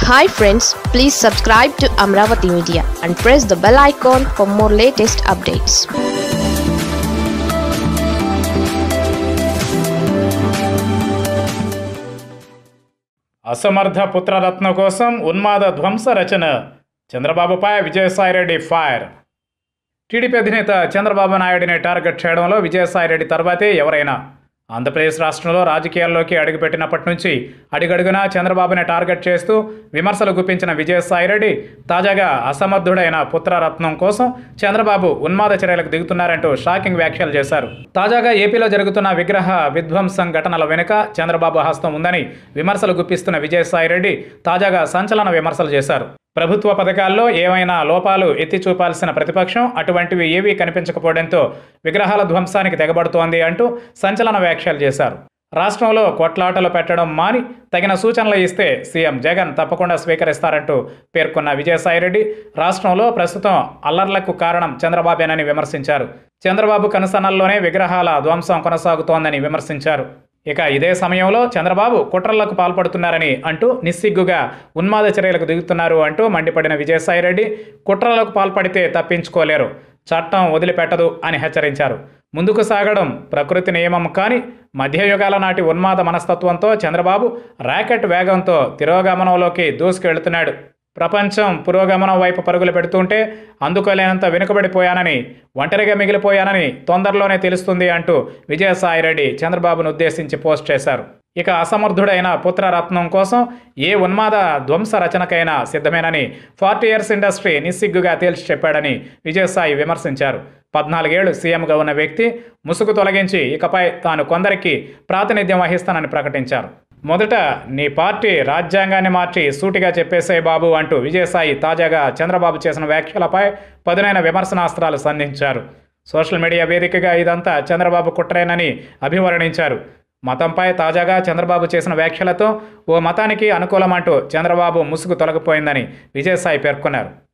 hi friends please subscribe to Amaravati media and press the bell icon for more latest updates అసమర్థ పుత్రరత్న కోసం ఉన్మాద ధ్వంస రచన చంద్రబాబుపై Vijayasai Reddy fire TDP అధినేత చంద్రబాబు నాయుడిని టార్గెట్ చేయడంలో విజయసాయిరెడ్డి తర్వాతే ఎవరైనా ఆంధ్రప్రదేశ్ రాష్ట్రంలో రాజకీయాల్లోకి అడుగుపెట్టినప్పటి నుంచి అడుగడుగునా చంద్రబాబుని టార్గెట్ చేస్తూ విమర్శలు గుప్పించిన విజయసాయిరెడ్డి తాజాగా అసమర్థుడైన పుత్రరత్నం కోసం చంద్రబాబు ఉన్మాద చర్యలకు దిగుతున్నారంటూ షాకింగ్ వ్యాఖ్యలు చేశారు తాజాగా ఏపీలో జరుగుతున్న విగ్రహ విధ్వంసం ఘటనల వెనుక చంద్రబాబు హస్తం ఉందని విమర్శలు గుప్పిస్తున్న విజయసాయిరెడ్డి తాజాగా సంచలన విమర్శలు చేశారు ప్రభుత్వ పథకాల్లో ఏవైనా లోపాలు ఎత్తి చూపాల్సిన ప్రతిపక్షం అటువంటివి ఏవీ కనిపించకపోవడంతో విగ్రహాల ధ్వంసానికి తెగబడుతోంది అంటూ సంచలన వ్యాఖ్యలు చేశారు రాష్ట్రంలో కొట్లాటలు పెట్టడం మాని తగిన సూచనలు ఇస్తే సీఎం జగన్ తప్పకుండా స్వీకరిస్తారంటూ పేర్కొన్న విజయసాయిరెడ్డి రాష్ట్రంలో ప్రస్తుతం అల్లర్లకు కారణం చంద్రబాబేనని విమర్శించారు చంద్రబాబు కనుసన్నల్లోనే విగ్రహాల ధ్వంసం కొనసాగుతోందని విమర్శించారు ఇక ఇదే సమయంలో చంద్రబాబు కుట్రలకు పాల్పడుతున్నారని అంటూ నిస్సిగ్గుగా ఉన్మాద చర్యలకు దిగుతున్నారు అంటూ మండిపడిన విజయసాయిరెడ్డి కుట్రలకు పాల్పడితే తప్పించుకోలేరు చట్టం వదిలిపెట్టదు అని హెచ్చరించారు ముందుకు సాగడం ప్రకృతి నియమం కానీ మధ్యయుగాల నాటి ఉన్మాద మనస్తత్వంతో చంద్రబాబు ర్యాకెట్ వేగంతో తిరోగమనంలోకి దూసుకెళ్తున్నాడు ప్రపంచం పురోగమనం వైపు పరుగులు పెడుతుంటే అందుకోలేనంత వెనుకబడిపోయానని ఒంటరిగా మిగిలిపోయానని తొందరలోనే తెలుస్తుంది అంటూ విజయసాయిరెడ్డి చంద్రబాబును ఉద్దేశించి పోస్ట్ చేశారు ఇక అసమర్థుడైన పుత్రరత్నం కోసం ఏ ఉన్మాద ధ్వంస రచనకైనా సిద్ధమేనని ఫార్టీ ఇయర్స్ ఇండస్ట్రీ నిస్సిగ్గుగా తేల్చి చెప్పాడని విజయసాయి విమర్శించారు పద్నాలుగేళ్లు సీఎంగా ఉన్న వ్యక్తి ముసుగు తొలగించి ఇకపై తాను కొందరికి ప్రాతినిధ్యం వహిస్తానని ప్రకటించారు మొదట నీ పార్టీ రాజ్యాంగాన్ని మార్చి సూటిగా చెప్పేసే బాబు అంటూ విజయసాయి తాజాగా చంద్రబాబు చేసిన వ్యాఖ్యలపై పదునైన విమర్శనాస్త్రాలు సంధించారు సోషల్ మీడియా వేదికగా ఇదంతా చంద్రబాబు కుట్రేనని అభివర్ణించారు మతంపై తాజాగా చంద్రబాబు చేసిన వ్యాఖ్యలతో ఓ మతానికి అనుకూలమంటూ చంద్రబాబు ముసుగు తొలగిపోయిందని విజయసాయి పేర్కొన్నారు